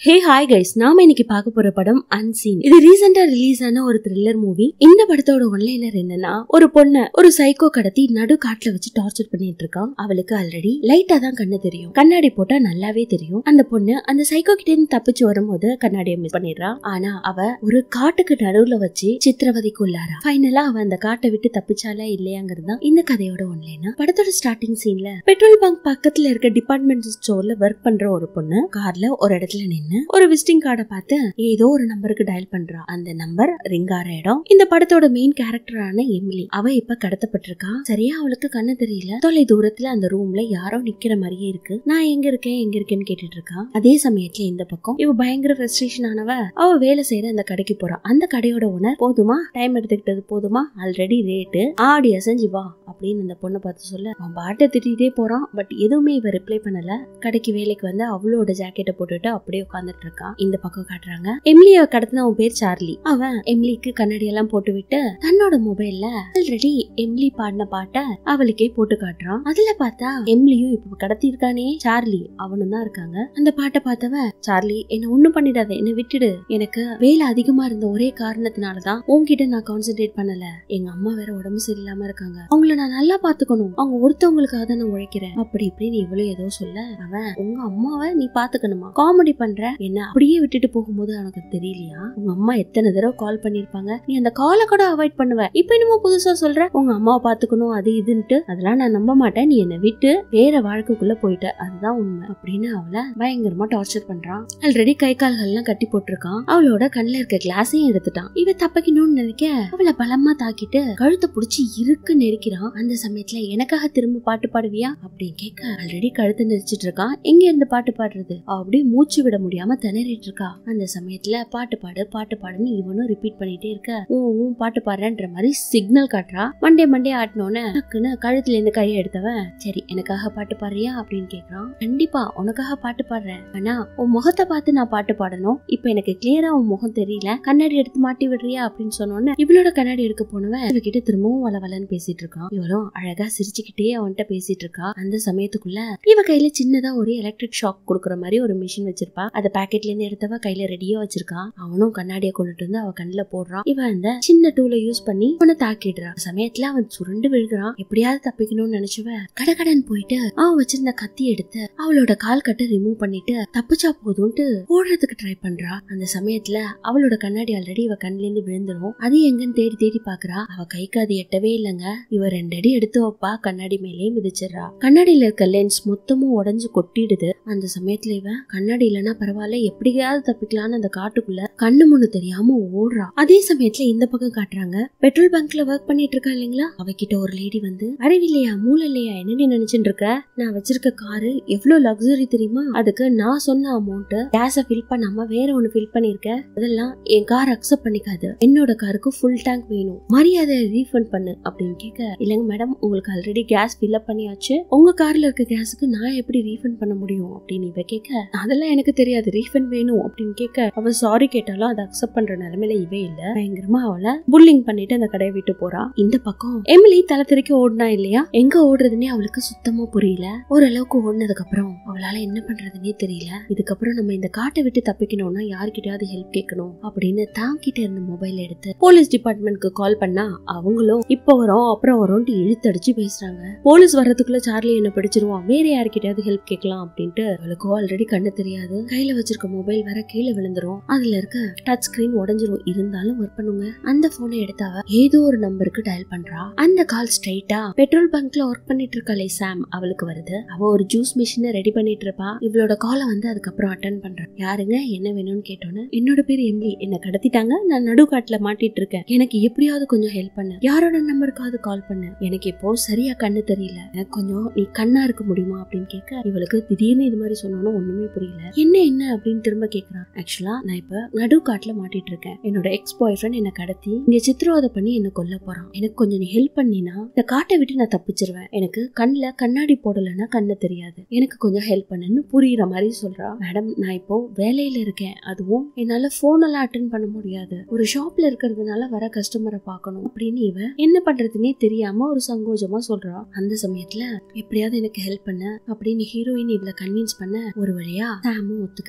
hey hi guys நாம இன்னைக்கு பார்க்க போற படம் அன்சீன் இது ரீசெண்டா ரிலீஸ் ஆன ஒரு த்ரில்லர் மூவி இந்த படத்தோட ஒன்லைனர் என்னன்னா ஒரு பொண்ண ஒரு சைக்கோ கடத்தி நடு காட்டுல வச்சு டார்ச்சர் பண்ணிட்டு இருக்கான் அவளுக்கு ஆல்ரெடி லைட்டா தான் கண்ணு தெரியும் கண்ணாடி போட்டா நல்லாவே தெரியும் அந்த பொண்ணு அந்த சைக்கோ கிட்ட இருந்து தப்பிச்சு வரும்போது கண்ணாடியை மிஸ் பண்ணிடுறா ஆனா அவ ஒரு காட்டுக்கு நடுவுல வச்சு சித்திரவதைக்கு உள்ளாரா ஃபைனலா அவ அந்த காட்டை விட்டு தப்பிச்சாலா இல்லையாங்கிறது தான் இந்த கதையோட ஒன்லைனா படத்தோட ஸ்டார்டிங் சீன்ல பெட்ரோல் பங்க் பக்கத்துல இருக்க டிபார்ட்மெண்ட் ஸ்டோர்ல ஒர்க் பண்ற ஒரு பொண்ணு கார்ல ஒரு இடத்துல நின்னு ஒரு விசிட்டிங் கார்டை பார்த்து ஏதோ ஒரு நம்பருக்கு டயல் பண்றா அந்த நம்பர் ரிங் ஆற இடம் இந்த படத்தோட மெயின் கேரக்டரான எமிலி அவ இப்ப கடத்தப்பட்டிருக்கா சரியா அவளுக்கு கண்ணு தெரியல தொலை தூரத்துல அந்த ரூம்ல யாரோ நிக்கிற மாதிரியே இருக்கு நான் எங்க இருக்கேன் எங்க இருக்கேன்னு கேட்டுட்டு இருக்கா அதே சமயத்துல இந்த பக்கம் இவ பயங்கர ஃப்ரஸ்ட்ரேஷன் ஆனவ அவ வேலை செய்யற அந்த கடைக்கு போறா அந்த கடையோட ஓனர் போதுமா டைம் எடுத்துக்கிட்டது போதுமா ஆல்ரெடி ரேட்டு ஆடி அசைஞ்சு வா அப்படின்னு அந்த பொண்ணை பார்த்து சொல்ல அவன் பாட்டை திட்டிகிட்டே போறான் பட் எதுவுமே இவ ரிப்ளை பண்ணல கடைக்கு வேலைக்கு வந்து அவளோட ஜாக்கெட்டை போட்டுட்டு அப்படியே உட்காந்துட்டு இருக்கான் இந்த பக்கம் காட்டுறாங்க எம்லிய கடத்தின அவன் பேர் சார்லி அவன் எம்லிக்கு கண்ணாடி எல்லாம் போட்டு விட்டு தன்னோட மொபைல்ல ஆல்ரெடி எம்லி பாடின பாட்டை அவளுக்கே போட்டு காட்டுறான் அதுல பார்த்தா எம்லியும் இப்ப கடத்தி இருக்கானே சார்லி அவனும் தான் இருக்காங்க அந்த பாட்டை பார்த்தவ சார்லி என்ன ஒண்ணும் பண்ணிடாத என்ன விட்டுடு எனக்கு வேலை அதிகமா இருந்த ஒரே காரணத்தினாலதான் உன்கிட்ட நான் கான்சென்ட்ரேட் பண்ணல எங்க அம்மா வேற உடம்பு சரியில்லாம இருக்காங்க அவங்கள நான் நல்லா பாத்துக்கணும் அவங்க ஒருத்தவங்களுக்காக தான் நான் உழைக்கிறேன் அப்படி இப்படின்னு இவ்வளவு ஏதோ சொல்ல அவன் உங்க அம்மாவை நீ பாத்துக்கணுமா காமெடி பண்ற என்ன அப்படியே விட்டுட்டு போகும்போது உனக்கு தெரியலையா உங்க அம்மா எத்தனை தடவை கால் பண்ணிருப்பாங்க நீ அந்த காலை கூட அவாய்ட் பண்ணுவ இப்ப என்னமோ புதுசா சொல்ற உங்க அம்மாவை பாத்துக்கணும் அது இதுன்ட்டு அதெல்லாம் நான் நம்ப மாட்டேன் நீ என்னை விட்டு வேற வாழ்க்கைக்குள்ள போயிட்ட அதுதான் உண்மை அப்படின்னு அவளை பயங்கரமா டார்ச்சர் பண்றான் ஆல்ரெடி கை கால்கள்லாம் கட்டி போட்டிருக்கான் அவளோட கண்ணுல இருக்க கிளாஸையும் எடுத்துட்டான் இவ தப்பிக்கணும்னு நினைக்க அவளை பலமா தாக்கிட்டு கழுத்தை புடிச்சு இருக்கு நெரிக்கிறான் அந்த சமயத்துல எனக்காக திரும்ப பாட்டு பாடுவியா அப்படின்னு கேட்க ஆல்ரெடி கழுத்தை நெரிச்சிட்டு இருக்கான் எங்க இருந்து பாட்டு பாடுறது அவ அப்படியே மூச்சு விட முடியாம திணறிட்டு இருக்கா அந்த சமயத்துல பாட்டு பாடு பாட்டு பாடுன்னு இவனும் ரிப்பீட் பண்ணிட்டே இருக்க ஊ ஊ பாட்டு பாடுறன்ற மாதிரி சிக்னல் காட்டுறா மண்டே மண்டே ஆட்டினோன்னு டக்குன்னு கழுத்துல இருந்து கையை எடுத்தவன் சரி எனக்காக பாட்டு பாடுறியா அப்படின்னு கேக்குறான் கண்டிப்பா உனக்காக பாட்டு பாடுறேன் ஆனா உன் முகத்தை பார்த்து நான் பாட்டு பாடணும் இப்ப எனக்கு கிளியரா உன் முகம் தெரியல கண்ணாடி எடுத்து மாட்டி விடுறியா அப்படின்னு சொன்னோன்னு இவளோட கண்ணாடி எடுக்க போனவன் இவகிட்ட திரும்பவும் வள வளன்னு பேசிட்டு இருக்கான் இவளும் அழகா சிரிச்சுக்கிட்டே அவன்கிட்ட பேசிட்டு இருக்கா அந்த சமயத்துக்குள்ள இவ கையில சின்னதா ஒரு எலக்ட்ரிக் ஷாக் கொடுக்குற மாதிரி ஒரு மிஷின் வச்சிருப்பா அத பாக்கெட்ல இருந்து எடுத்தவ கையில ரெடியா வச்சிருக்கா அவனும் கண்ணாடியை கொண்டுட்டு வந்து அவ கண்ணுல போடுறான் இவன் அந்த சின்ன டூலை யூஸ் பண்ணி அவனை தாக்கிடுறான் சமயத்துல அவன் சுருண்டு விழுகிறான் எப்படியாவது தப்பிக்கணும்னு நினைச்சவ கடகடன் போயிட்டு அவன் வச்சிருந்த கத்தி எடுத்து அவளோட கால் கட்டை ரிமூவ் பண்ணிட்டு தப்பிச்சா போதும்ட்டு ஓடுறதுக்கு ட்ரை பண்றா அந்த சமயத்துல அவளோட கண்ணாடி ஆல்ரெடி இவ கண்ணுல இருந்து விழுந்துரும் அது எங்கன்னு தேடி தேடி பாக்குறா அவ கைக்கு அது எட்டவே இல்லைங்க இவ ரெண்டு அடி எடுத்து வைப்பா கண்ணாடி மேலேயே மிதிச்சிடுறா கண்ணாடியில இருக்க லென்ஸ் மொத்தமும் உடஞ்சு கொட்டிடுது அந்த சமயத்துல இவன் கண்ணாடி இல்லைன்னா பரவாயில்ல எப்படியாவது தப்பிக்கலான்னு அந்த காட்டுக்குள்ள கண்ணு முன்னு தெரியாம ஓடுறா அதே சமயத்துல இந்த பக்கம் காட்டுறாங்க பெட்ரோல் பங்க்ல ஒர்க் பண்ணிட்டு இருக்கா இல்லைங்களா அவகிட்ட ஒரு லேடி வந்து அறிவில்லையா மூளை இல்லையா என்னடி நினைச்சிட்டு இருக்க நான் வச்சிருக்க காரு எவ்வளவு லக்ஸுரி தெரியுமா அதுக்கு நான் சொன்ன அமௌண்ட் கேஸ ஃபில் பண்ணாம வேற ஒண்ணு ஃபில் பண்ணிருக்க அதெல்லாம் என் கார் அக்செப்ட் பண்ணிக்காது என்னோட காருக்கு ஃபுல் டேங்க் வேணும் மரியாதை ரீஃபண்ட் பண்ணு அப்படின்னு கேட்க இல்லைங்க மேடம் உங்களுக்கு ஆல்ரெடி கேஸ் ஃபில் அப் பண்ணியாச்சு உங்க கார்ல இருக்க கேஸுக்கு நான் எப்படி ரீஃபண்ட் பண்ண முடியும் அப்படின்னு இவ கேட்க அதெல்லாம் எனக்கு தெரியாது ரீஃபண்ட் வேணும் அப்படின்னு கேட்க அவ சாரி கேட்டாலும் அதை அக்செப்ட் பண்ற நிலைமையில இவே இல்ல பயங்கரமா அவளை புல்லிங் பண்ணிட்டு அந்த கடையை விட்டு போறா இந்த பக்கம் எமிலி தலை தெறிக்க ஓடினா இல்லையா எங்க ஓடுறதுன்னே அவளுக்கு சுத்தமா புரியல ஓரளவுக்கு ஓடினதுக்கு அப்புறம் அவளால என்ன பண்றதுன்னே தெரியல இதுக்கப்புறம் நம்ம இந்த காட்டை விட்டு தப்பிக்கணும்னா யார்கிட்டயாவது ஹெல்ப் கேட்கணும் அப்படின்னு தான் கிட்ட இருந்த மொபைல் எடுத்து போலீஸ் டிபார்ட்மெண்ட்க்கு கால் பண்ணா அவங்களும் இப்ப வரோம் அப்புறம் வரோம்ட்டு இழுத்தடிச்சு பேசுறாங்க போலீஸ் வர்றதுக்குள்ள சார்லி என்ன பிடிச்சிருவான் வேற யார்கிட்டயாவது ஹெல்ப் கேட்கலாம் அப்படின்ட்டு அவளுக்கு ஆல்ரெடி கண்ணு தெரியாது கையில வச்சிருக்க மொபைல் வேற கீழே விழுந்துரும் அதுல இருக்க டச் ஸ்கிரீன் உடஞ்சிரும் இருந்தாலும் ஒர்க் பண்ணுங்க அந்த போனை எடுத்து அவ ஏதோ ஒரு நம்பருக்கு டயல் பண்றா அந்த கால் ஸ்ட்ரைட்டா பெட்ரோல் பங்க்ல ஒர்க் பண்ணிட்டு இருக்காளே சாம் அவளுக்கு வருது அவ ஒரு ஜூஸ் மிஷினை ரெடி பண்ணிட்டு இருப்பா இவளோட காலை வந்து அதுக்கப்புறம் அட்டன் பண்றா யாருங்க என்ன வேணும்னு கேட்டோன்னு என்னோட பேர் எம்லி என்ன கடத்திட்டாங்க நான் நடுக்காட்டுல மாட்டிட்டு இருக்கேன் எனக்கு எப்படியாவது கொஞ்சம் ஹெல்ப் பண்ணு யாரோட நம்பருக்காவது கால் பண்ணு எனக்கு இப்போ சரியா கண்ணு தெரியல எனக்கு கொஞ்சம் நீ கண்ணா இருக்க முடியுமா அப்படின்னு கேட்க இவளுக்கு திடீர்னு இது மாதிரி சொன்னோன்னு ஒண்ணுமே புரியல என்ன என்ன அப்படின்னு திரும்ப கேக்குறான் ஆக்சுவலா நான் இப்ப நடுக்காட்டுல மாட்டிட்டு இருக்கேன் என்னோட எக்ஸ் பாய் ஃப்ரெண்ட் என்ன கடத்தி இங்க சித்திரவதை பண்ணி என்ன கொல்ல போறான் எனக்கு கொஞ்சம் நீ ஹெல்ப் பண்ணினா இந்த காட்டை விட்டு நான் தப்பிச்சிருவேன் எனக்கு கண்ணுல கண்ணாடி போடலைன்னா கண்ணு தெரியாது எனக்கு கொஞ்சம் ஹெல்ப் பண்ணுன்னு புரியுற மாதிரி சொல்றா மேடம் நான் இப்போ வேலையில இருக்கேன் அதுவும் என்னால போன் எல்லாம் அட்டன் பண்ண முடியாது ஒரு ஷாப்ல இருக்கிறதுனால வர கஸ்டமரை பார்க்கணும் அப்படின்னு இவ என்ன பண்றதுன்னே தெரியாம ஒரு சங்கோஜமா சொல்றா அந்த சமயத்துல எப்படியாவது எனக்கு ஹெல்ப் பண்ண அப்படின்னு ஹீரோயின் இவள கன்வின்ஸ் பண்ண ஒரு வழியா சாமும் ஒத்துக்க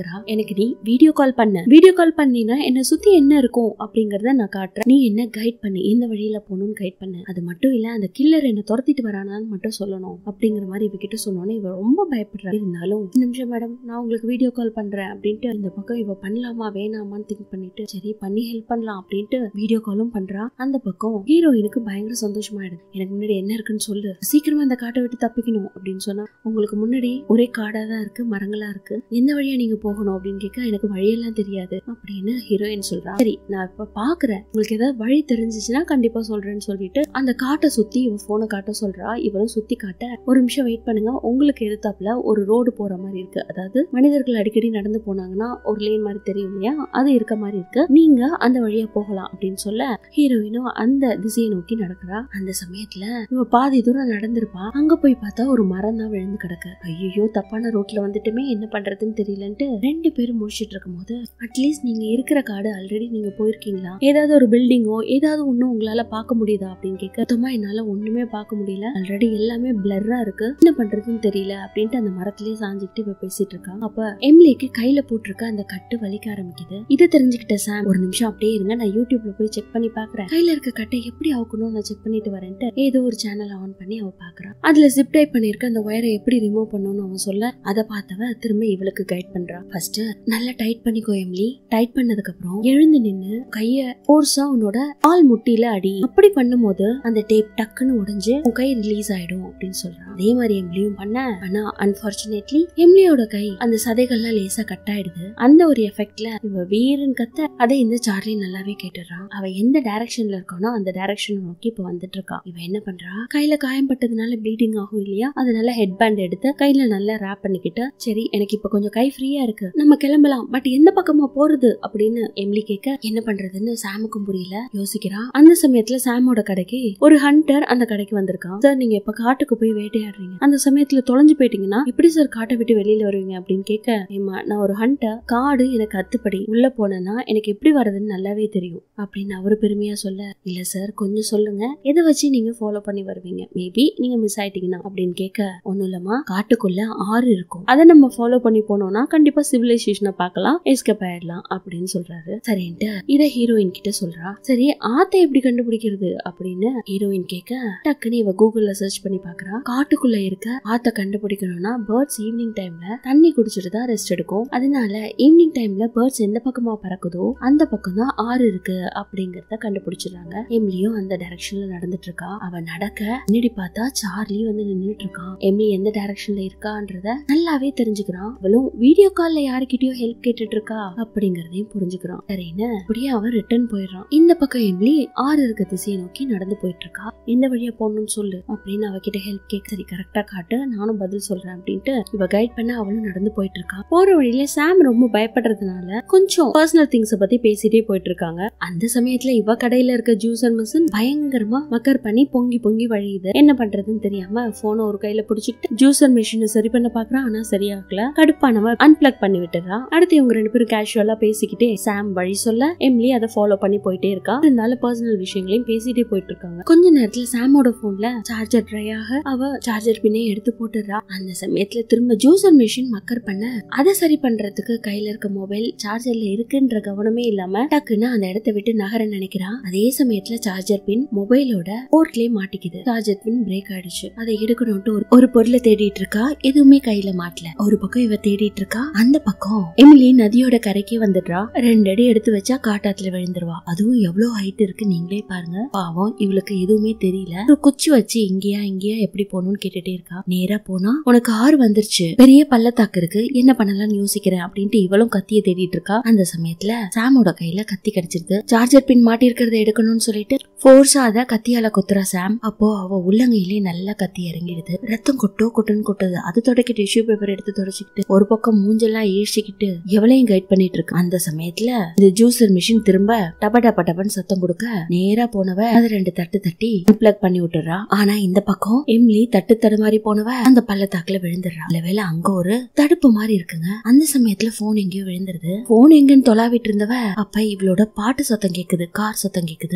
கேக்குறா எனக்கு நீ வீடியோ கால் பண்ண வீடியோ கால் பண்ணினா என்ன சுத்தி என்ன இருக்கும் அப்படிங்கறத நான் காட்டுறேன் நீ என்ன கைட் பண்ணு எந்த வழியில போகணும்னு கைட் பண்ணு அது மட்டும் இல்ல அந்த கில்லர் என்ன துரத்திட்டு வரானான்னு மட்டும் சொல்லணும் அப்படிங்கிற மாதிரி இவகிட்ட சொன்னோன்னே இவ ரொம்ப பயப்படுறா இருந்தாலும் "ஒரு நிமிஷம் மேடம் நான் உங்களுக்கு வீடியோ கால் பண்றேன் அப்படின்ட்டு இந்த பக்கம் இவ பண்ணலாமா வேணாமான்னு திங்க் பண்ணிட்டு சரி பண்ணி ஹெல்ப் பண்ணலாம் அப்படின்ட்டு வீடியோ காலும் பண்றா அந்த பக்கம் ஹீரோயினுக்கு பயங்கர சந்தோஷமாயிடுது எனக்கு முன்னாடி என்ன இருக்குன்னு சொல்லு சீக்கிரமா இந்த காட்டை விட்டு தப்பிக்கணும் அப்படின்னு சொன்னா உங்களுக்கு முன்னாடி ஒரே காடா தான் இருக்கு மரங்களா இருக்கு எந்த வழியா நீங்க போகணும் அப்படின்னு கேட்க எனக்கு வழியெல்லாம் தெரியாது அப்படின்னு ஹீரோயின் சொல்றா சரி நான் இப்ப பாக்குறேன் உங்களுக்கு ஏதாவது வழி தெரிஞ்சிச்சுன்னா கண்டிப்பா சொல்றேன்னு சொல்லிட்டு அந்த காட்டை சுத்தி இவ போனை காட்ட சொல்றா இவரும் சுத்தி காட்ட ஒரு நிமிஷம் வெயிட் பண்ணுங்க உங்களுக்கு எதிர்த்தாப்புல ஒரு ரோடு போற மாதிரி இருக்கு அதாவது மனிதர்கள் அடிக்கடி நடந்து போனாங்கன்னா ஒரு லேன் மாதிரி தெரியும் இல்லையா அது இருக்க மாதிரி இருக்கு நீங்க அந்த வழியா போகலாம் அப்படின்னு சொல்ல ஹீரோயினும் அந்த திசையை நோக்கி நடக்கிறா அந்த சமயத்துல இவ பாதி தூரம் நடந்திருப்பா அங்க போய் பார்த்தா ஒரு மரம் தான் விழுந்து கிடக்கு ஐயோ தப்பான ரோட்ல வந்துட்டுமே என்ன பண்றதுன்னு தெரியலன்ட்டு ரெண்டு பேரும் முடிச்சிட்டு இருக்கும் போது அட்லீஸ்ட் நீங்க இருக்கிற காடு ஆல்ரெடி நீங்க போயிருக்கீங்களா ஏதாவது ஒரு பில்டிங்கோ ஏதாவது ஒண்ணும் உங்களால பார்க்க முடியுதா அப்படின்னு கேட்க சுத்தமா என்னால ஒண்ணுமே பார்க்க முடியல ஆல்ரெடி எல்லாமே பிளர்ரா இருக்கு என்ன பண்றதுன்னு தெரியல அப்படின்ட்டு அந்த மரத்திலேயே சாஞ்சிக்கிட்டு இவ பேசிட்டு இருக்கா அப்ப எம்லிக்கு கையில போட்டிருக்க அந்த கட்டு வலிக்க ஆரம்பிக்குது இதை தெரிஞ்சுக்கிட்ட சாம் ஒரு நிமிஷம் அப்படியே இருங்க நான் யூடியூப்ல போய் செக் பண்ணி பாக்குறேன் கையில இருக்க கட்டை எப்படி அவுக்கணும் நான் செக் பண்ணிட்டு வரேன்ட்டு ஏதோ ஒரு சேனல் ஆன் பண்ணி அவ பாக்குறா அதுல ஜிப் டைப் பண்ணிருக்க அந்த ஒயரை எப்படி ரிமூவ் பண்ணணும்னு அவன் சொல்ல அதை பார்த்தவ திரும்ப இவளுக்கு கைட் பண்றா ஃபர்ஸ்ட் நல்லா டைட் பண்ணிக்கோ எம்லி டைட் பண்ணதுக்கு அப்புறம் எழுந்து நின்னு கைய ஃபோர்ஸா உன்னோட ஆள் முட்டியில அடி அப்படி பண்ணும்போது அந்த டேப் டக்குன்னு உடைஞ்சு உன் கை ரிலீஸ் ஆயிடும் அப்படின்னு சொல்றான் அதே மாதிரி எம்லியும் பண்ண ஆனா அன்பார்ச்சுனேட்லி எம்லியோட கை அந்த சதைகள்லாம் லேசா கட் ஆயிடுது அந்த ஒரு எஃபெக்ட்ல இவ வீரன் கத்த அதை இந்த சார்லி நல்லாவே கேட்டுறான் அவ எந்த டைரக்ஷன்ல இருக்கானோ அந்த டைரக்ஷன் நோக்கி இப்ப வந்துட்டு இருக்கா இவ என்ன பண்றா கையில காயம்பட்டதுனால ப்ளீடிங் ஆகும் இல்லையா அதனால ஹெட் பேண்ட் எடுத்து கையில நல்லா ரேப் பண்ணிக்கிட்டு சரி எனக்கு இப்ப கொஞ்சம் கை ஃப்ரீயா இருக்கு நம்ம கிளம்பலாம் பட் எந்த பக்கமா போறது அப்படின்னு எம்லி கேட்க என்ன பண்றதுன்னு சாமுக்கும் புரியல யோசிக்கிறா அந்த சமயத்துல சாமோட கடைக்கு ஒரு ஹண்டர் அந்த கடைக்கு வந்திருக்கான் சார் நீங்க இப்ப காட்டுக்கு போய் வேட்டையாடுறீங்க அந்த சமயத்துல தொலைஞ்சு போயிட்டீங்கன்னா எப்படி சார் காட்டை விட்டு வெளியில வருவீங்க அப்படின்னு கேட்க ஏமா நான் ஒரு ஹண்டர் காடு எனக்கு அத்துப்படி உள்ள போனேன்னா எனக்கு எப்படி வர்றதுன்னு நல்லாவே தெரியும் அப்படின்னு அவரு பெருமையா சொல்ல இல்ல சார் கொஞ்சம் சொல்லுங்க எதை வச்சு நீங்க ஃபாலோ பண்ணி வருவீங்க மேபி நீங்க மிஸ் ஆயிட்டீங்கன்னா அப்படின்னு கேட்க ஒண்ணும் இல்லம்மா காட்டுக்குள்ள ஆறு இருக்கும் அதை நம்ம ஃபாலோ பண்ணி போனோம்னா கண்டிப்பா சிவிலைசேஷனை பார்க்கலாம் எஸ்கேப் ஆயிடலாம் அப்படின்னு சொல்றாரு சரின்ட்டு இத ஹீரோயின் கிட்ட சொல்றா சரி ஆத்தை எப்படி கண்டுபிடிக்கிறது அப்படின்னு ஹீரோயின் கேட்க டக்குன்னு இவ கூகுள்ல சர்ச் பண்ணி பாக்குறா காட்டுக்குள்ள இருக்க ஆத்த கண்டுபிடிக்கணும்னா பேர்ட்ஸ் ஈவினிங் டைம்ல தண்ணி குடிச்சிட்டு தான் ரெஸ்ட் எடுக்கும் அதனால ஈவினிங் டைம்ல பேர்ட்ஸ் எந்த பக்கமா பறக்குதோ அந்த பக்கம் தான் ஆறு இருக்கு அப்படிங்கறத கண்டுபிடிச்சிடுறாங்க எம்லியும் அந்த டைரக்ஷன்ல நடந்துட்டு இருக்கா அவ நடக்க முன்னாடி பார்த்தா சார்லி வந்து நின்னுட்டு இருக்கான் எம்லி எந்த டைரக்ஷன்ல இருக்கான்றத நல்லாவே தெரிஞ்சுக்கிறான் அவளும் வீடியோ கால்ல யாருக்கிட்டயோ ஹெல்ப் கேட்டுட்டு இருக்கா அப்படிங்கறதையும் புரிஞ்சுக்கிறான் சரின்னு அப்படியே அவன் ரிட்டர்ன் போயிடுறான் இந்த பக்கம் எம்லி ஆறு இருக்க திசையை நோக்கி நடந்து போயிட்டு இருக்கா எந்த வழியா போகணும்னு சொல்லு அப்படின்னு அவகிட்ட ஹெல்ப் கேட்க சரி கரெக்டா காட்டு நானும் பதில் சொல்றேன் அப்படின்ட்டு இவ கைட் பண்ண அவளும் நடந்து போயிட்டு இருக்கா போற வழியில சாம் ரொம்ப பயப்படுறதுனால கொஞ்சம் பர்சனல் திங்ஸ் பத்தி பேசிட்டே போயிட்டு இருக்காங்க அந்த சமயத்துல இவ கடையில இருக்க ஜூசர் மிஷின் பயங்கரமா மக்கர் பண்ணி பொங்கி பொங்கி வழியுது என்ன பண்றதுன்னு தெரியாம போனை ஒரு கையில புடிச்சிட்டு ஜூசர் மிஷினை சரி பண்ண பாக்குறான் ஆனா சரியாகல கடுப்பானவ அன்பிளக் பண்ணி விட்டுறா அடுத்து இவங்க ரெண்டு பேரும் கேஷுவலா பேசிக்கிட்டே சாம் வழி சொல்ல எம்லி அதை ஃபாலோ பண்ணி போயிட்டே இருக்கா இருந்தாலும் பர்சனல் விஷயங்களையும் பேசிட்டே போயிட்டு இருக்காங்க கொஞ்ச நேரத்துல சாமோட போன்ல சார்ஜர் ட்ரை ஆக அவ சார்ஜர் பின்னே எடுத்து போட்டுறா அந்த சமயத்துல திரும்ப ஜூசர் மிஷின் மக்கர் பண்ண அதை சரி பண்றதுக்கு கையில இருக்க மொபைல் சார்ஜர்ல இருக்குன்ற கவனமே இல்லாம டக்குன்னு அந்த இடத்த விட்டு நகர நினைக்கிறா அதே சமயத்துல சார்ஜர் பின் மொபைலோட போர்ட்லயே மாட்டிக்குது சார்ஜர் பின் பிரேக் ஆயிடுச்சு அதை எடுக்கணும்ட்டு ஒரு- ஒரு பொருளை தேடிட்டு இருக்கா எதுவுமே கையில மாட்டல ஒரு பக்கம் இவ தேடிட்டு இருக்கா அந்த பக்கம் எமிலி நதியோட கரைக்கே வந்துடுறா ரெண்டு அடி எடுத்து வச்சா காட்டாத்துல விழுந்துருவா அதுவும் எவ்வளவு ஹைட் இருக்கு நீங்களே பாருங்க பாவம் இவளுக்கு எதுவுமே தெரியல ஒரு குச்சி வச்சு இங்கேயா இங்கேயா எப்படி போகணும்னு கேட்டுட்டே இருக்கா நேரா போனா உனக்கு ஆறு வந்துருச்சு பெரிய பள்ளத்தாக்கு இருக்கு என்ன பண்ணலாம்னு யோசிக்கிறேன் அப்படின்ட்டு இவளும் கத்திய தேடிட்டு இருக்கா அந்த சமயத்துல சாமோட கையில கத்தி கிடைச்சிருது சார்ஜர் பின் மாட்டி இருக்கிறத எடுக்கணும்னு சொல்லிட்டு ஃபோர்ஸா அத கத்தியால கொத்துறா சாம் அப்போ அவ உள்ளங்கையிலே நல்லா கத்தி இறங்கிடுது ரத்தம் கொட்டோ கொட்டுன்னு கொட்டுது அது தொடக்க டிஷ்யூ பேப்பர் எடுத்து தொடச்சிக்கிட்டு ஒரு பக்கம் மூஞ்செல்லாம் ஈழ்ச்சிக்கிட்டு எவளையும் கைட் பண்ணிட்டு இருக்கு அந்த சமயத்துல இந்த ஜூசர் மிஷின் திரும்ப டப டப டபன்னு சத்தம் கொடுக்க நேரா போனவ அது ரெண்டு தட்டு தட்டி பிளக் பண்ணி விட்டுறா ஆனா இந்த பக்கம் எம்லி தட்டு தடுமாறி போனவ அந்த பள்ளத்தாக்குல விழுந்துடுறா நல்ல வேளை அங்க ஒரு தடுப்பு மாதிரி இருக்குங்க அந்த சமயத்துல போன் எங்கேயோ விழுந்துருது போன் எங்கன்னு தொலாவிட்டு இருந்தவ அப்ப இவளோட பாட்டு சத்தம் கேக்குது கார் சத்தம் கேக்குது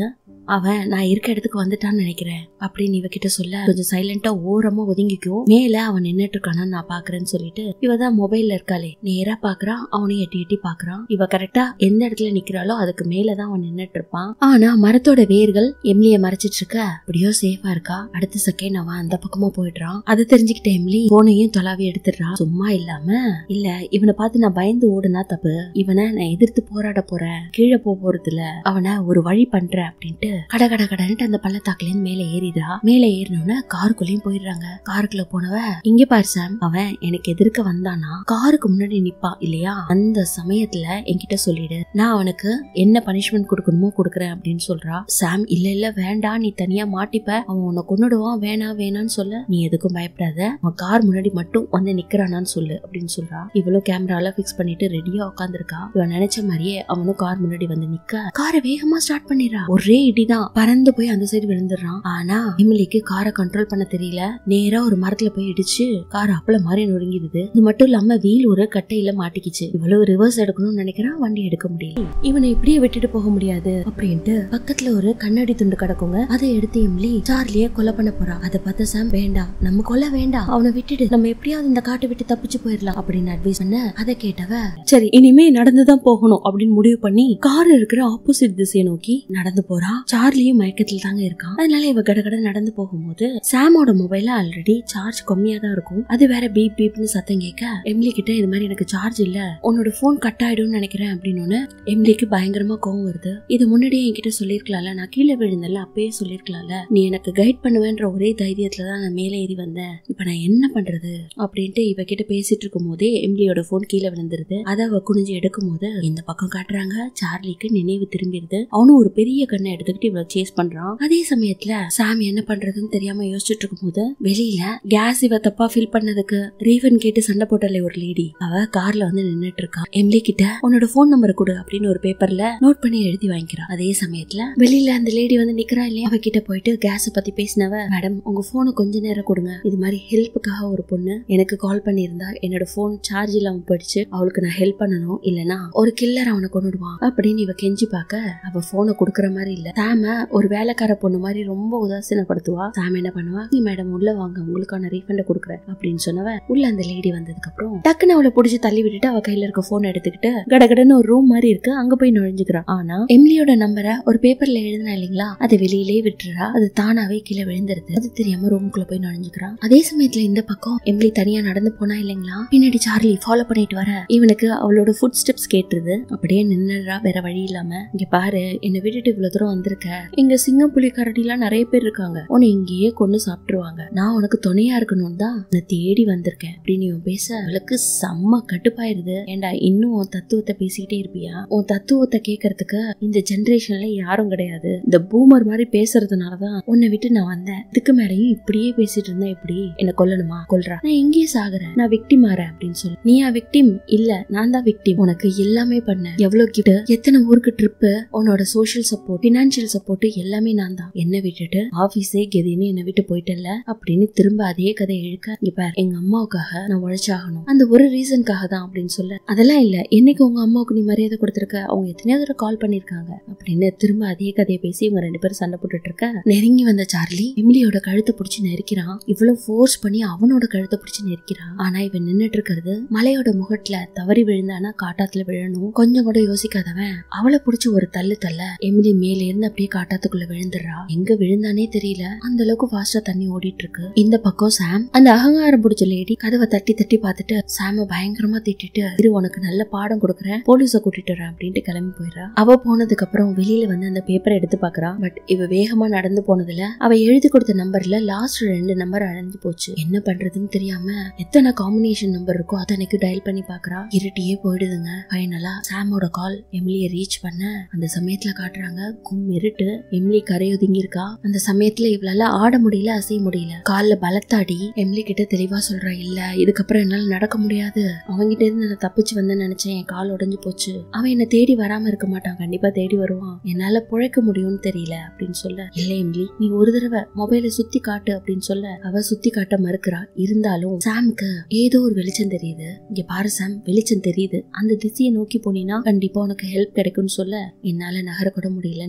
அவன் நான் இருக்க இடத்துக்கு வந்துட்டான்னு நினைக்கிறேன் அப்படின்னு இவகிட்ட சொல்ல கொஞ்சம் சைலண்டா ஓரமா ஒதுங்கிக்கும் மேல அவன் நின்னுட்டு இருக்கானு நான் பாக்குறேன்னு சொல்லிட்டு இவ தான் மொபைல்ல இருக்காளே நேரா பாக்குறான் அவனையும் எட்டி எட்டி பாக்குறான் இவ கரெக்டா எந்த இடத்துல நிக்கிறாளோ அதுக்கு மேலதான் அவன் நின்னுட்டு இருப்பான் ஆனா மரத்தோட வேர்கள் எம்லிய மறைச்சிட்டு இருக்க அப்படியோ சேஃபா இருக்கா அடுத்த செகண்ட் அவன் அந்த பக்கமா போயிடுறான் அதை தெரிஞ்சுக்கிட்ட எம்லி போனையும் தொலாவி எடுத்துடுறான் சும்மா இல்லாம இல்ல இவனை பார்த்து நான் பயந்து ஓடுனா தப்பு இவனை நான் எதிர்த்து போராட போறேன் கீழே போக போறது இல்ல அவனை ஒரு வழி பண்றேன் அப்படின்ட்டு கட கட கடன்ட்டு அந்த பள்ளத்தாக்குலேருந்து மேல ஏறிதா மேல ஏறினோன்னு காருக்குள்ளேயும் போயிடுறாங்க காருக்குள்ள போனவ இங்க பாரு சாம் அவன் எனக்கு எதிர்க்க வந்தானா காருக்கு முன்னாடி நிப்பா இல்லையா அந்த சமயத்துல என்கிட்ட சொல்லிடு நான் அவனுக்கு என்ன பனிஷ்மெண்ட் கொடுக்கணுமோ கொடுக்குறேன் அப்படின்னு சொல்றா சாம் இல்ல இல்ல வேண்டாம் நீ தனியா மாட்டிப்ப அவன் உன்னை கொன்னுடுவான் வேணாம் வேணான்னு சொல்ல நீ எதுக்கும் பயப்படாத அவன் கார் முன்னாடி மட்டும் வந்து நிக்கிறானான்னு சொல்லு அப்படின்னு சொல்றா இவளும் கேமரால பிக்ஸ் பண்ணிட்டு ரெடியா உட்காந்துருக்கா இவன் நினைச்ச மாதிரியே அவனும் கார் முன்னாடி வந்து நிக்க காரை வேகமா ஸ்டார்ட் பண்ணிடுறா ஒரே இடிதான் பறந்து போய் அந்த சைடு விழுந்துடுறான் ஆனா எமிலிக்கு காரை கண்ட்ரோல் பண்ண தெரியல நேரா ஒரு மரத்துல போய் இடிச்சு கார் அப்பள மாதிரி நொறுங்கிடுது இது மட்டும் இல்லாம வீல் ஒரு கட்டையில மாட்டிக்கிச்சு இவ்வளவு ரிவர்ஸ் எடுக்கணும்னு நினைக்கிறான் வண்டி எடுக்க முடியல இவனை இப்படியே விட்டுட்டு போக முடியாது அப்படின்ட்டு பக்கத்துல ஒரு கண்ணாடி துண்டு கிடக்குங்க அதை எடுத்து எம்லி சார்லிய கொலை பண்ண போறா அதை பார்த்த சாம் வேண்டாம் நம்ம கொல்ல வேண்டாம் அவனை விட்டுடு நம்ம எப்படியாவது இந்த காட்டை விட்டு தப்பிச்சு போயிடலாம் அப்படின்னு அட்வைஸ் பண்ண அதை கேட்டவ சரி இனிமே நடந்துதான் போகணும் அப்படின்னு முடிவு பண்ணி கார் இருக்கிற ஆப்போசிட் திசையை நோக்கி நடந்து போறா சார்லியும் மயக்கத்துல தாங்க இருக்கான் அதனால இவ கடகட நடந்து போகும்போது சாமோட மொபைல்ல ஆல்ரெடி சார்ஜ் கம்மியா தான் இருக்கும் அது வேற பீப் பீப்னு சத்தம் கேட்க எம்லி கிட்ட இது மாதிரி எனக்கு சார்ஜ் இல்ல உன்னோட போன் கட் ஆயிடும்னு நினைக்கிறேன் அப்படின்னு எம்லிக்கு பயங்கரமா கோவம் வருது இது முன்னாடியே என்கிட்ட சொல்லிருக்கலாம்ல நான் கீழே விழுந்தல அப்பயே சொல்லிருக்கலாம்ல நீ எனக்கு கைட் பண்ணுவேன்ற ஒரே தைரியத்துல தான் நான் மேலே ஏறி வந்தேன் இப்ப நான் என்ன பண்றது அப்படின்ட்டு இவ கிட்ட பேசிட்டு இருக்கும் போதே எம்லியோட போன் கீழே விழுந்துருது அதை அவ குனிஞ்சு எடுக்கும் போது இந்த பக்கம் காட்டுறாங்க சார்லிக்கு நினைவு திரும்பிடுது அவனும் ஒரு பெரிய கண்ணை எடுத்துக்கிட்டு இவளை சேஸ் பண்றான் அதே சமயத்துல சாம் என்ன பண்றதுன்னு தெரியாம யோசிச்சுட்டு இருக்கும் போது வெளியில கேஸ் இவ தப்பா ஃபில் பண்ணதுக்கு ரீஃபன் கேட்டு சண்டை போட்டல ஒரு லேடி அவ கார்ல வந்து நின்னுட்டு இருக்கா எம்லி கிட்ட உன்னோட போன் நம்பரை கொடு அப்படின்னு ஒரு பேப்பர்ல நோட் பண்ணி எழுதி வாங்கிக்கிறா அதே சமயத்துல வெளியில அந்த லேடி வந்து நிக்கிறா இல்லையா அவ கிட்ட போயிட்டு கேஸ பத்தி பேசினவ மேடம் உங்க போனை கொஞ்ச நேரம் கொடுங்க இது மாதிரி ஹெல்ப்புக்காக ஒரு பொண்ணு எனக்கு கால் பண்ணியிருந்தா என்னோட போன் சார்ஜ் இல்லாம போயிடுச்சு அவளுக்கு நான் ஹெல்ப் பண்ணணும் இல்லனா ஒரு கில்லர் அவனை கொண்டுடுவான் அப்படின்னு இவ கெஞ்சி பார்க்க அவ போனை கொடுக்கற மாதிரி இல்ல சாம ஒரு வேலைக்கார பொண்ணு மாதிரி ரொம்ப உதாசீனப்படுத்துவா சாம் என்ன பண்ணுவா நீ மேடம் உள்ள வாங்க உங்களுக்கான ரீஃபண்ட கொடுக்குறேன் அப்படின்னு சொன்னவ உள்ள அந்த லேடி வந்ததுக்கு அப்புறம் டக்குன்னு அவளை புடிச்சு தள்ளி விட்டுட்டு அவ கையில இருக்க போன் எடுத்துக்கிட்டு கடகடன்னு ஒரு ரூம் மாதிரி இருக்கு அங்க போய் நுழைஞ்சுக்கிறான் ஆனா எம்லியோட நம்பரை ஒரு பேப்பர்ல எழுதினா இல்லைங்களா அதை வெளியிலே விட்டுறா அது தானாவே கீழே விழுந்துருது அது தெரியாம ரூமுக்குள்ள போய் நுழைஞ்சுக்கிறான் அதே சமயத்துல இந்த பக்கம் எம்லி தனியா நடந்து போனா இல்லைங்களா பின்னாடி சார்லி ஃபாலோ பண்ணிட்டு வர இவனுக்கு அவளோட ஃபுட் ஸ்டெப்ஸ் கேட்டுருது அப்படியே நின்னுறா வேற வழி இல்லாம இங்க பாரு என்னை விட்டுட்டு இவ்வளவு தூரம் வந்திருக்க இங்க சிங்கம் புலி கரடி எல்லாம் நிறைய பேர் இருக்காங்க உன்னை இங்கேயே கொண்டு சாப்பிட்டுருவாங்க நான் உனக்கு துணையா இருக்கணும் தான் உன்னை தேடி வந்திருக்கேன் அப்படின்னு இவன் பேச அவளுக்கு செம்ம கட்டுப்பாயிருது ஏண்டா இன்னும் உன் தத்துவத்தை பேசிக்கிட்டே இருப்பியா உன் தத்துவத்தை கேட்கறதுக்கு இந்த ஜெனரேஷன்ல யாரும் கிடையாது இந்த பூமர் மாதிரி பேசுறதுனாலதான் உன்னை விட்டு நான் வந்தேன் இதுக்கு மேலயும் இப்படியே பேசிட்டு இருந்தா எப்படி என்ன கொல்லணுமா கொல்றா நான் எங்கேயே சாகுறேன் நான் விக்டிம் ஆறேன் அப்படின்னு சொல்லு நீயா விக்டிம் இல்ல நான் தான் விக்டிம் உனக்கு எல்லாமே பண்ணேன் எவ்வளவு கிஃப்ட் எத்தனை ஊருக்கு ட்ரிப்பு உன்னோட சோஷியல் சப்போர்ட் பினான்சியல் சப்போர்ட் எல்லாமே நான் தான் என்ன விட்டுட்டு ஆபீஸே கெதின்னு என்னை விட்டு போயிட்டல அப்படின்னு திரும்ப அதே கதை இழுக்க இங்க பாரு எங்க அம்மாவுக்காக நான் உழைச்சாகணும் அந்த ஒரு ரீசனுக்காக தான் அப்படின்னு சொல்ல அதெல்லாம் இல்ல என்னைக்கு உங்க அம்மாவுக்கு நீ மரியாதை கொடுத்துருக்க அவங்க எத்தனையோ தடவை கால் பண்ணிருக்காங்க அப்படின்னு திரும்ப அதே கதையை பேசி இவங்க ரெண்டு பேரும் சண்டை போட்டுட்டு இருக்க நெருங்கி வந்த சார்லி எமிலியோட கழுத்தை பிடிச்சி நெரிக்கிறான் இவ்வளவு ஃபோர்ஸ் பண்ணி அவனோட கழுத்தை பிடிச்சி நெரிக்கிறான் ஆனா இவன் நின்னுட்டு இருக்கிறது மலையோட முகட்டுல தவறி விழுந்தானா காட்டாத்துல விழணும் கொஞ்சம் கூட யோசிக்காதவன் அவளை பிடிச்சி ஒரு தள்ளு தள்ள எமிலி மேல இருந்து அப்படியே காட்டாத்துக்குள்ள விழுந்துடுறா எங்க விழுந்தானே தெரியல அந்த அளவுக்கு ஃபாஸ்டா தண்ணி ஓடிட்டு இருக்கு இந்த பக்கம் சாம் அந்த அகங்காரம் பிடிச்ச லேடி கதவை தட்டி தட்டி பார்த்துட்டு சாம பயங்கரமா திட்டிட்டு இரு உனக்கு நல்ல பாடம் கொடுக்குறேன் போலீஸ கூட்டிட்டு வரேன் அப்படின்ட்டு கிளம்பி போயிடுறா அவ போனதுக்கு அப்புறம் வெளியில வந்து அந்த பேப்பரை எடுத்து பாக்குறா பட் இவ வேகமா நடந்து போனதுல அவ எழுதி கொடுத்த நம்பர்ல லாஸ்ட் ரெண்டு நம்பர் அடைஞ்சு போச்சு என்ன பண்றதுன்னு தெரியாம எத்தனை காம்பினேஷன் நம்பர் இருக்கோ அதை எனக்கு டயல் பண்ணி பாக்குறா இருட்டியே போயிடுதுங்க ஃபைனலா சாமோட கால் எமிலிய ரீச் பண்ண அந்த சமயத்துல காட்டுறாங்க கும் இருட்டு எமிலி கரையொதுங்கி இருக்கா அந்த சமயத்துல இவளால ஆட முடியல அசைய முடியல கால்ல பலத்தாடி எமிலி கிட்ட தெளிவா சொல்றா இல்ல இதுக்கப்புறம் என்னால நடக்க முடியாது அவங்கிட்ட இருந்து நான் தப்பிச்சு வந்தேன்னு நினைச்சேன் என் கால் உடைஞ்சு போச்சு அவன் என்ன தேடி வராம இருக்க மாட்டான் கண்டிப்பா தேடி வருவான் என்னால பிழைக்க முடியும்னு தெரியல அப்படின்னு சொல்ல இல்ல எமிலி நீ ஒரு தடவை மொபைலை சுத்தி காட்டு அப்படின்னு சொல்ல அவ சுத்தி காட்ட மறுக்கிறா இருந்தாலும் சாமுக்கு ஏதோ ஒரு வெளிச்சம் தெரியுது இங்க பாரு சாம் வெளிச்சம் தெரியுது அந்த திசையை நோக்கி போனீங்கன்னா கண்டிப்பா உனக்கு ஹெல்ப் கிடைக்கும்னு சொல்ல என்னால நகர கூட முடியலன்றா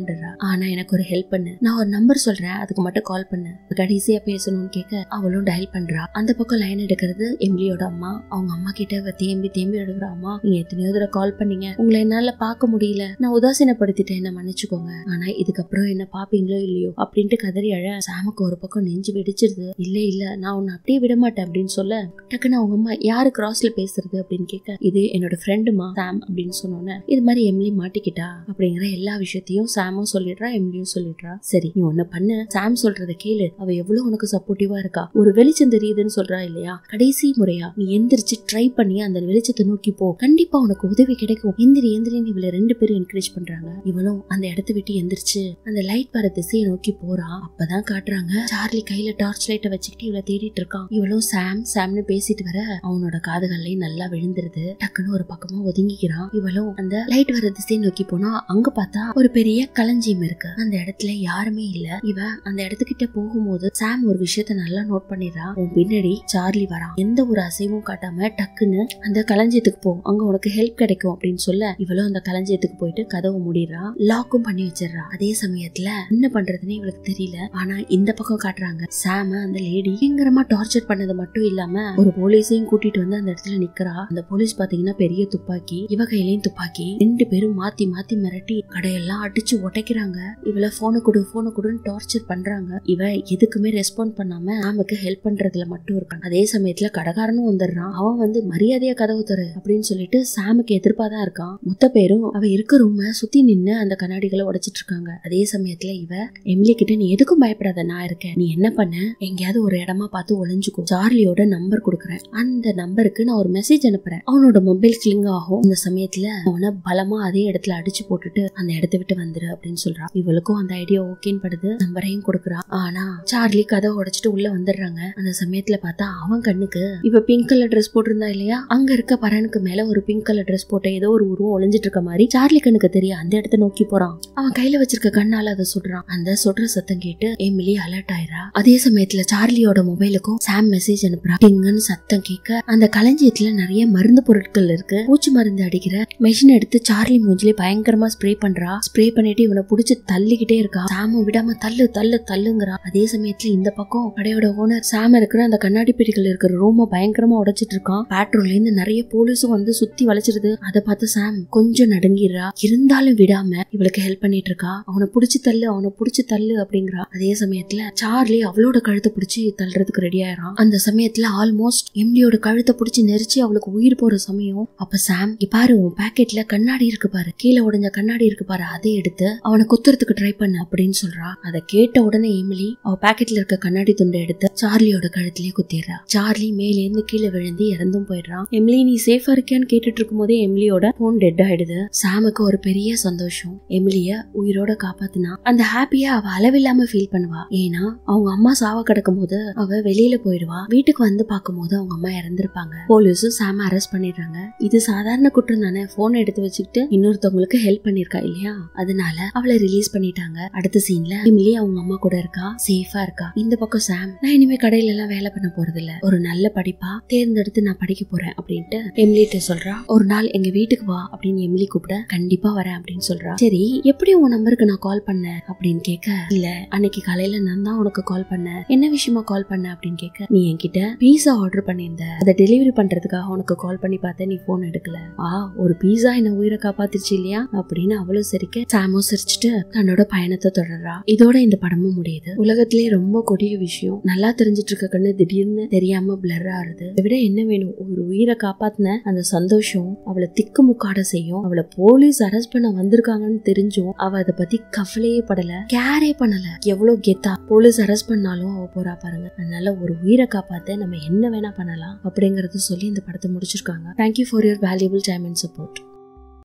ஆனா எனக்கு ஒரு ஹெல்ப் பண்ணு நான் ஒரு நம்பர் சொல்றேன் அதுக்கு மட்டும் கால் பண்ணு கடைசியா பேசணும்னு கேட்க அவளும் டயல் பண்றா அந்த பக்கம் லைன் எடுக்கிறது எம்லியோட அம்மா அவங்க அம்மா கிட்ட இவ தேம்பி தேம்பி எடுக்கிறா அம்மா நீங்க எத்தனையோ தடவை கால் பண்ணீங்க உங்களை என்னால பார்க்க முடியல நான் உதாசீனப்படுத்திட்டேன் என்ன மன்னிச்சுக்கோங்க ஆனா இதுக்கப்புறம் என்ன பாப்பீங்களோ இல்லையோ அப்படின்ட்டு கதறி அழ சாமுக்கு ஒரு பக்கம் நெஞ்சு வெடிச்சிருது இல்ல இல்ல நான் உன்னை அப்படியே விட மாட்டேன் அப்படின்னு சொல்ல டக்குன்னு அவங்க அம்மா யாரு கிராஸ்ல பேசுறது அப்படின்னு கேட்க இது என்னோட ஃப்ரெண்டுமா சாம் அப்படின்னு சொன்னோன்னே இது மாதிரி எம்லி மாட்டிக்கிட்டா அப்படிங்கிற எல்லா விஷயத்தையும் சாமும் சொல்லிடுறா எம்லியும் சொல்லிடுறா சரி நீ ஒண்ணு பண்ணு சாம் சொல்றத கேளு அவ எவ்வளவு உனக்கு சப்போர்ட்டிவா இருக்கா ஒரு வெளிச்சம் தெரியுதுன்னு சொல்றா இல்லையா கடைசி முறையா நீ எந்திரிச்சு ட்ரை பண்ணி அந்த வெளிச்சத்தை நோக்கி போ கண்டிப்பா உனக்கு உதவி கிடைக்கும் எந்திரி எந்திரின்னு இவளை ரெண்டு பேரும் என்கரேஜ் பண்றாங்க இவளும் அந்த இடத்த விட்டு எந்திரிச்சு அந்த லைட் வர திசையை நோக்கி போறா அப்பதான் காட்டுறாங்க சார்லி கையில டார்ச் லைட்டை வச்சுக்கிட்டு இவளை தேடிட்டு இருக்கான் இவளும் சாம் சாம்னு பேசிட்டு வர அவனோட காதுகள்லயும் நல்லா விழுந்துருது டக்குன்னு ஒரு பக்கமா ஒதுங்கிக்கிறான் இவளும் அந்த லைட் வர திசையை நோக்கி போனா அங்க பார்த்தா ஒரு பெரிய களஞ்சியம் இருக்கு அந்த இடத்துல யாருமே இல்ல இவ அந்த இடத்துக்கிட்ட போகும்போது சாம் ஒரு விஷயத்த நல்லா நோட் பண்ணிடுறா உன் பின்னாடி சார்லி வரான் எந்த ஒரு அசைவும் காட்டாம டக்குன்னு அந்த களஞ்சியத்துக்கு போ அங்க உனக்கு ஹெல்ப் கிடைக்கும் அப்படின்னு சொல்ல இவளும் அந்த களஞ்சியத்துக்கு போயிட்டு கதவை மூடிடுறா லாக்கும் பண்ணி வச்சிடுறா அதே சமயத்துல என்ன பண்றதுன்னு இவளுக்கு தெரியல ஆனா இந்த பக்கம் காட்டுறாங்க சாம அந்த லேடி பயங்கரமா டார்ச்சர் பண்ணது மட்டும் இல்லாம ஒரு போலீஸையும் கூட்டிட்டு வந்து அந்த இடத்துல நிக்கிறா அந்த போலீஸ் பாத்தீங்கன்னா பெரிய துப்பாக்கி இவ கையிலயும் துப்பாக்கி ரெண்டு பேரும் மாத்தி மாத்தி மிரட்டி கடையெல்லாம் அடிச்சு உடைக்கிறாங்க இவள போனை கொடு போனை கொடுன்னு டார்ச்சர் பண்றாங்க இவ எதுக்குமே ரெஸ்பாண்ட் பண்ணாம சாமுக்கு ஹெல்ப் பண்றதுல மட்டும் இருக்கான் அதே சமயத்துல கடைக்காரனும் வந்துடுறான் அவன் வந்து மரியாதையா கதவு தரு அப்படின்னு சொல்லிட்டு சாமுக்கு எதிர்ப்பா தான் இருக்கான் மொத்த பேரும் அவ இருக்க ரூம சுத்தி நின்னு அந்த கண்ணாடிகளை உடைச்சிட்டு இருக்காங்க அதே சமயத்துல இவ எம்லி கிட்ட நீ எதுக்கும் பயப்படாத நான் இருக்கேன் நீ என்ன பண்ண எங்கேயாவது ஒரு இடமா பார்த்து ஒளிஞ்சுக்கோ சார்லியோட நம்பர் கொடுக்குறேன் அந்த நம்பருக்கு நான் ஒரு மெசேஜ் அனுப்புறேன் அவனோட மொபைல் கிளிங் ஆகும் இந்த சமயத்துல அவனை பலமா அதே இடத்துல அடிச்சு போட்டுட்டு அந்த இடத்த விட்டு வந்துரு அப்படின்னு சொல்றா இவளுக்கும் அந்த ஐடியா ஓகேன்னு படுது நம்பரையும் கொடுக்குறா ஆனா சார்லி கதவை உடைச்சிட்டு உள்ள வந்துடுறாங்க அந்த சமயத்துல பார்த்தா அவன் கண்ணுக்கு இவ பிங்க் கலர் ட்ரெஸ் போட்டிருந்தா இல்லையா அங்க இருக்க பரனுக்கு மேல ஒரு பிங்க் கலர் ட்ரெஸ் போட்ட ஏதோ ஒரு உருவம் ஒளிஞ்சிட்டு இருக்க மாதிரி சார்லி கண்ணுக்கு தெரியும் அந்த இடத்த நோக்கி போறான் அவன் கையில வச்சிருக்க கண்ணால அதை சுடுறான் அந்த சுடுற சத்தம் கேட்டு எமிலி அலர்ட் ஆயிரா அதே சமயத்துல சார்லியோட மொபைலுக்கும் சாம் மெசேஜ் அனுப்புறா டிங்குன்னு சத்தம் கேட்க அந்த களஞ்சியத்துல நிறைய மருந்து பொருட்கள் இருக்கு பூச்சி மருந்து அடிக்கிற மெஷின் எடுத்து சார்லி மூஞ்சிலே பயங்கரமா ஸ்ப்ரே பண்றா ஸ்ப்ரே பண்ணிட்டு இவனை புடிச்சு தள்ளிக்கிட்டே இருக்கா சாமும் விடாம தள்ளு தள்ளு தள்ளுங்கிறா அதே சமயத்துல இந்த பக்கம் கடையோட ஓனர் சாம் இருக்கிற அந்த கண்ணாடி பெட்டிகள் இருக்கிற ரூம பயங்கரமா உடைச்சிட்டு இருக்கான் பேட்ரோல்ல இருந்து நிறைய போலீஸும் வந்து சுத்தி வளைச்சிருது அதை பார்த்து சாம் கொஞ்சம் நடுங்கிடுறா இருந்தாலும் விடாம இவளுக்கு ஹெல்ப் பண்ணிட்டு இருக்கா அவனை புடிச்சு தள்ளு அவனை புடிச்சு தள்ளு அப்படிங்கிறா அதே சமயத்துல சார்லி அவளோட கழுத்தை பிடிச்சி தள்ளுறதுக்கு ரெடி ஆயிரான் அந்த சமயத்துல ஆல்மோஸ்ட் எம்லியோட கழுத்தை பிடிச்சி நெரிச்சு அவளுக்கு உயிர் போற சமயம் அப்ப சாம் "இங்க பாரு உன் பாக்கெட்ல கண்ணாடி இருக்கு பாரு கீழே உடைஞ்ச கண்ணாடி இருக்கு பாரு அதை எடுத்து அவனை குத்துறதுக்கு ட்ரை பண்ணு அப்படின்னு சொல்றா அதை கேட்ட உடனே எமிலி அவ பாக்கெட்ல இருக்க கண்ணாடி துண்டை எடுத்து சார்லியோட கழுத்திலேயே குத்திடுறா சார்லி மேல இருந்து கீழே விழுந்து இறந்தும் போயிடுறான் எம்லி நீ சேஃபா இருக்கியான்னு கேட்டுட்டு இருக்கும் போதே எம்லியோட போன் டெட் ஆயிடுது சாமுக்கு ஒரு பெரிய சந்தோஷம் எமிலிய உயிரோட காப்பாத்துனா அந்த ஹாப்பியா அவ அளவில்லாம ஃபீல் பண்ணுவா ஏன்னா அவங்க அம்மா சாவ கிடக்கும் போது அவ வெளியில போயிடுவா வீட்டுக்கு வந்து பார்க்கும்போது அவங்க அம்மா இறந்திருப்பாங்க போலீஸும் சாம அரெஸ்ட் பண்ணிடுறாங்க இது சாதாரண குற்றம் தானே போன் எடுத்து வச்சுக்கிட்டு இன்னொருத்தவங்களுக்கு ஹெல்ப் பண்ணிருக்கா இல்லையா அதனால அவளை ரிலீஸ் பண்ணிட்டாங்க அடுத்த சீன்ல எமிலி அவங்க அம்மா கூட இருக்கா சேஃபா இருக்கா இந்த பக்கம் சாம் நான் இனிமே கடையில எல்லாம் வேலை பண்ண போறது இல்ல ஒரு நல்ல படிப்பா தேர்ந்தெடுத்து நான் படிக்க போறேன் அப்படின்ட்டு எமிலிட்ட சொல்றா ஒரு நாள் எங்க வீட்டுக்கு வா அப்படின்னு எமிலி கூப்பிட கண்டிப்பா வரேன் அப்படின்னு சொல்றா சரி எப்படி உன் நம்பருக்கு நான் கால் பண்ணேன் அப்படின்னு கேட்க இல்ல அன்னைக்கு காலையில நான் தான் உனக்கு கால் பண்ணேன் என்ன விஷயமா கால் பண்ண அப்படின்னு கேட்க நீ என்கிட்ட பீஸா ஆர்டர் பண்ணியிருந்த அதை டெலிவரி பண்றதுக்காக உனக்கு கால் பண்ணி பார்த்தேன் நீ போன் எடுக்கல ஆ ஒரு பீஸா என்ன உயிரை காப்பாத்துச்சு இல்லையா அப்படின்னு அவளும் சிரிக்க சாமோ சிரிச்சுட்டு தன்னோட பயணத்தை தொடர்றா இதோட இந்த படமும் முடியுது உலகத்திலே ரொம்ப கொடிய விஷயம் நல்லா தெரிஞ்சிட்டு இருக்க கண்ணு திடீர்னு தெரியாம பிளர் ஆறுது இதை விட என்ன வேணும் ஒரு உயிரை காப்பாத்தின அந்த சந்தோஷம் அவளை திக்கு முக்காட செய்யும் அவளை போலீஸ் அரெஸ்ட் பண்ண வந்திருக்காங்கன்னு தெரிஞ்சும் அவ அதை பத்தி கவலையே படல கேரே பண்ணல எவ்வளவு கெத்தா போலீஸ் அரெஸ்ட் பண்ணாலும் அவ போறா பாருங்க அதனால ஒரு உயிரை காப்பாத்த நம்ம என்ன வேணா பண்ணலாம் அப்படிங்கறத சொல்லி இந்த படத்தை முடிச்சிருக்காங்க thank you for your valuable time and support